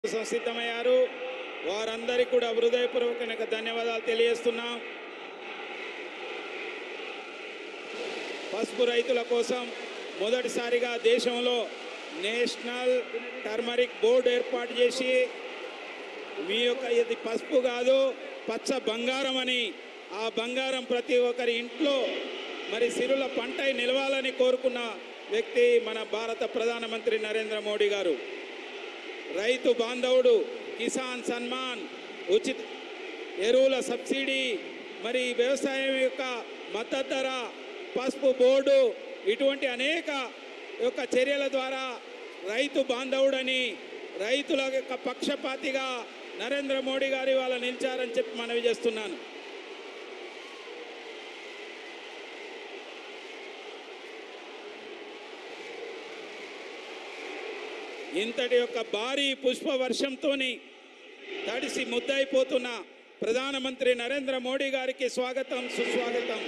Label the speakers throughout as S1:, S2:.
S1: కోసం సిద్ధమయ్యారు వారందరికీ కూడా హృదయపూర్వక ధన్యవాదాలు తెలియజేస్తున్నాం పసుపు రైతుల కోసం మొదటిసారిగా దేశంలో నేషనల్ టర్మరిక్ బోర్డు ఏర్పాటు చేసి మీ యొక్క ఇది పసుపు కాదు పచ్చ బంగారం అని ఆ బంగారం ప్రతి ఒక్కరి ఇంట్లో మరి సిరుల పంటై నిలవాలని కోరుకున్న వ్యక్తి మన భారత ప్రధానమంత్రి నరేంద్ర మోడీ గారు రైతు బాంధవుడు కిసాన్ సన్మాన్ ఉచిత ఎరువుల సబ్సిడీ మరి వ్యవసాయం యొక్క మద్దతు ధర పసుపు బోర్డు ఇటువంటి అనేక యొక్క చర్యల ద్వారా రైతు బాంధవుడని రైతుల యొక్క పక్షపాతిగా నరేంద్ర మోడీ గారి వాళ్ళ నిలిచారని చెప్పి మనవి చేస్తున్నాను ఇంతటి యొక్క భారీ పుష్ప వర్షంతోని తడిసి ముద్దయిపోతున్న ప్రధానమంత్రి నరేంద్ర మోడీ గారికి స్వాగతం సుస్వాగతం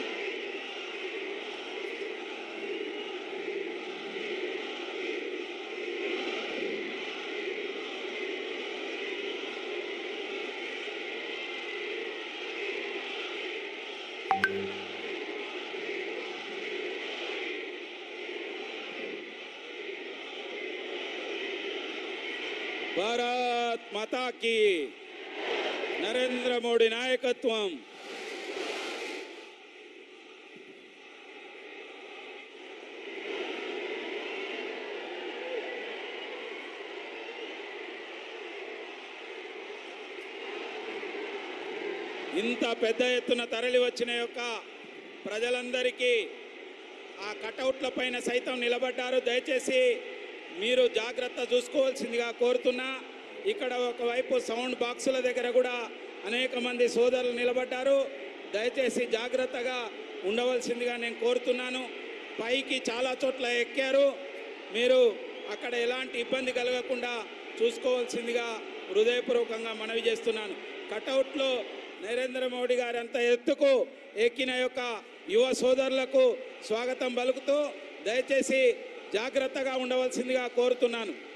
S1: భారత్ మాతాకి నరేంద్ర మోడీ నాయకత్వం ఇంత పెద్ద ఎత్తున తరలి వచ్చిన యొక్క ప్రజలందరికీ ఆ కటౌట్ల పైన సైతం నిలబడ్డారు దయచేసి మీరు జాగ్రత్త చూసుకోవాల్సిందిగా కోరుతున్నా ఇక్కడ ఒకవైపు సౌండ్ బాక్సుల దగ్గర కూడా అనేక మంది సోదరులు నిలబడ్డారు దయచేసి జాగ్రత్తగా ఉండవలసిందిగా నేను కోరుతున్నాను పైకి చాలా చోట్ల ఎక్కారు మీరు అక్కడ ఎలాంటి ఇబ్బంది కలగకుండా చూసుకోవాల్సిందిగా హృదయపూర్వకంగా మనవి చేస్తున్నాను కటౌట్లో నరేంద్ర మోడీ గారి అంత ఎత్తుకు ఎక్కిన యొక్క యువ సోదరులకు స్వాగతం పలుకుతూ దయచేసి జాగ్రత్తగా ఉండవలసిందిగా కోరుతున్నాను